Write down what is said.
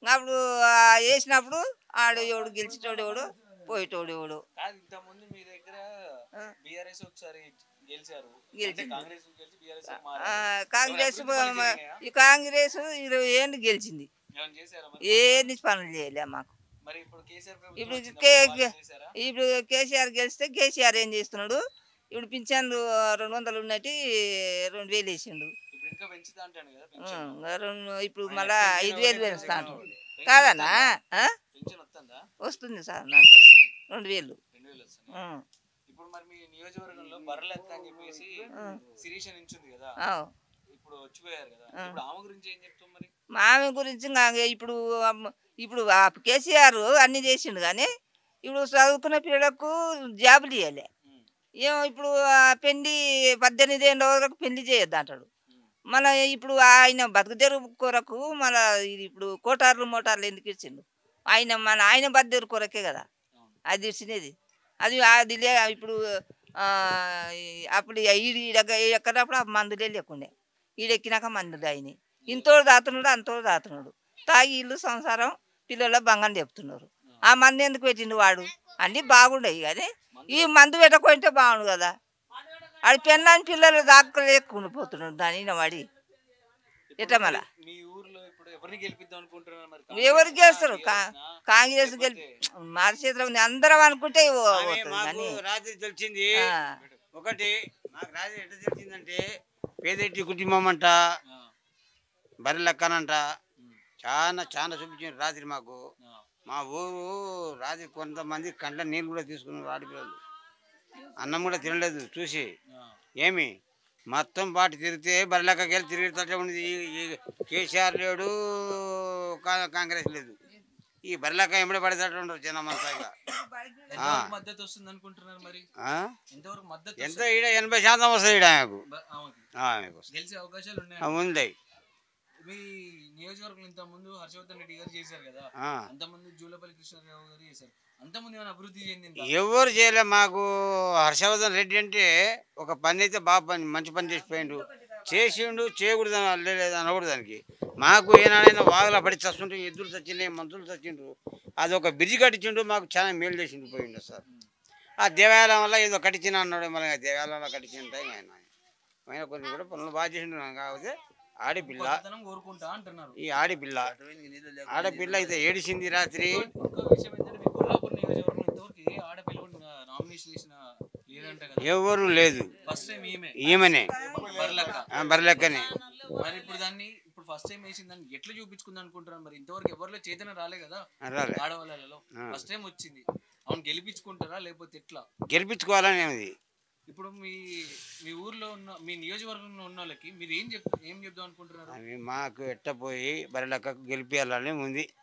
అప్పుడు ఆ వేసినప్పుడు ఆడు ఎవడు గెలిచేటోడు ఎవడు పోయేటోడు ఎవడు కాదు ఇంత ముందు మీ దగ్గర బీఆర్ఎస్ ఒకసారి గెలిచారు గెలిచింది. అంటే కాంగ్రెస్ గెలిచి బీఆర్ఎస్ ఆ, కాంగ్రెస్ ఈ కాంగ్రెస్ ఇరవై ఏళ్ళు గెలిచింది ఏమైనా చేశారా మరి? ఏది పనులు చేయలే మాకు మరి ఇప్పుడు కేసీఆర్ ప్రభుత్వం ఇప్పుడు వచ్చినప్పుడు కే- వాళ్ళు చేశారా? ఇప్పుడు కేసీఆర్ గెలిస్తే కేసీఆర్ ఏం చేస్తున్నాడు ఇప్పుడు పింఛన్లు రెండు వందలు ఉన్నట్టు రెండు వేలు వేసిండు ఇప్పుడు ఇంకా పెంచుతా అంటాను కదా ఆ, పెన్షన్ ఇంకా రెండు ఇప్పుడు ఆయన మళ్ళా పెన్షన్ ఐదు వేలు ఒకటే పెంచుతా పెన్షన్ అంటాడు పెన్షన్ కాదన్నా వస్తుందా? ఆ? పెన్షన్ వస్తుందా వస్తుంది సార్ నాకు వస్తున్నాయి. రెండు వేలు రెండు వేలు వస్తున్నాయి ఆ, ఇప్పుడు మరి మీ నియోజకవర్గంలో బర్రెలెక్క అని చెప్పేసి ఆ. శిరీష నించుంది కదా ఆ. ఇప్పుడు వచ్చిపోయారు కదా ఆ. ఇప్పుడు ఆమె గురించి ఏం చెప్తాం మరి మామి గురించి ఇంకా ఇప్పుడు అమ్మ- ఇప్పుడు ఆ కేసీఆర్ అన్ని చేసిండు కానీ ఇప్పుడు చదువుకున్న పిల్లలకు జాబులు ఇవ్వాలి ఉమ్, ఏమో ఇప్పుడు ఆ పెళ్లి పద్దెనిమిది ఏళ్ళ వరకు పెళ్లి చేయొద్దు అంటాడు ఉమ్, మన ఇప్పుడు ఆయన బతుకుదెరువు కొరకు మన ఇది ఇప్పుడు కోటార్లు మోటార్లు ఎందుకు ఇచ్చిండు ఆయన మన ఆయన బతుకుదెరువు కొరకే కదా అవును అది ఇచ్చినది అది అది లే ఇప్పుడు ఆ, ఈ అప్పుడు ఈడు ఈడ- ఎక్కడప్పుడు ఆ మందులే లేకుండే ఈడెక్కినాక మందులు అయినాయి ఇంతోడు దాతున్నాడు అంతోడు దాతున్నాడు తాగి ఇల్లు సంసారం పిల్లల బంగారం చెప్తున్నారు ఆ మందు ఎందుకు పెట్టిండు వాడు అన్నీ బాగుండయి కానీ ఈ మందు పెట్టకపోయింటే బాగుండు కదా ఆడి పెన్నాని పిల్లలు దాక్కలేకుండా పోతున్నాడు దాని వాడి ఎట్లా మళ్ళా మీ ఊర్లో ఇప్పుడు ఎవరిని గెలిపిద్దాం అనుకుంటున్నారు మరి ఎవరు కాంగ్రెస్నా, చేస్తారు కా- టీఆర్ఎస్నా? కాంగ్రెస్ గెలి మా చేతిలో ఉంది అందరం అనుకుంటే ఓ- ఆమె వస్తుంది మాకు కానీ రాత్రి తెలిసింది ఆ, ఒకటి మాకు రాత్రి ఎట్లా తెలిసిందంటే పేదెట్టి కుటుంబం అంట ఆ, బర్రె లెక్కనంట ఉమ్, చాలా చాలా చూపించారు రాత్రి మాకు ఆ, మా ఊరు రాత్రి కొంతమంది కంట నీళ్ళు కూడా తీసుకున్నారు ఆడపిల్లలు అన్నం కూడా తినలేదు చూసి ఆ. ఏమి మొత్తం పాటు తిరిగితే బర్రెలెక్కకి వెళ్ళి తిరిగేటట్టే ఉంది ఈ- ఈ కేసీఆర్ లేడు కా- కాంగ్రెస్ లేదు ఈ బర్రెలెక్క ఎంబడి పడేటట్టు ఉండరు జనం అంతా ఇక ఎంతవరకు మద్దతు వస్తుంది అనుకుంటున్నారు మరి ఆ? ఎంతవరకు మద్దతు ఎంత వస్తుంది? ఈడ ఎనభై శాతం వస్తుంది ఈడ ఆమెకు బ- ఆమెకి ఆమెకు వస్తుంది. గెలిచే అవకాశాలు ఉన్నాయి ఆ, ఉంది మీ నియోజకవర్గం ఇంత ముందు హర్షవర్ధన్ రెడ్డి గారు చేశారు కదా ఆ. అంతమంది జూలపల్లి కృష్ణారావు గారు చేశారు అంతమంది ఏమైనా అభివృద్ధి చెందిందా ఎవరు చేయలే మాకు హర్షవర్ధన్ రెడ్డి అంటే ఒక పని అయితే బాగా పని మంచి పని చేసిపోయిండు చేసిండు చేయకూడదు అని లేదు అనకూడదు దానికి మాకు ఏనాడైనా వాగలా పడి చస్తుంటే ఎద్దులు చచ్చినాయి మంతులు చచ్చిండ్రు అది ఒక బ్రిడ్జి కట్టించిండు మాకు చాలా మేలు చేసిండు పోయిండు సార్ ఆ దేవాలయం వల్ల ఏదో కట్టించిన అన్నాడు మళ్ళీ ఆ దేవాలయంలో కట్టించింట ఆయన ఆయన కొన్ని కూడా పనులు బాగా చేసిండు కాకపోతే ఆడపిల్ల కొత్తదనం కోరుకుంటా అంటున్నారు ఈ ఆడపిల్ల ఆడపిల్ల అయితే ఏడిసింది రాత్రి ఇంకో విషయం ఏంటంటే మీ కొల్లాపూర్ నియోజకవర్గం ఇంతవరకు ఏ ఆడపిల్ల కూడా నామినేషన్ చేసిన లేదంట కదా ఎవరు లేదు ఫస్ట్ టైం ఈమె ఈమెనే బర్లక్క ఆ, బర్రెలెక్కనే మరి ఇప్పుడు దాన్ని ఇప్పుడు ఫస్ట్ టైం వేసిన దాన్ని ఎట్లా చూపించుకుంది అనుకుంటున్నారు మరి ఇంతవరకు ఎవరిలో చైతన్యం రాలే కదా రాలే ఆడవాళ్ళలో ఆ. ఫస్ట్ టైం వచ్చింది అవును గెలిపించుకుంటారా లేకపోతే ఎట్లా గెలిపించుకోవాలని ఉంది ఇప్పుడు మీ మీ ఊర్లో ఉన్న మీ నియోజకవర్గంలో ఉన్న వాళ్ళకి మీరు ఏం చెప్ ఏం చెప్దాం అనుకుంటున్నారు అవి మాకు ఎట్టపోయి బరిలెక్కకు గెలిపించాలని ఉంది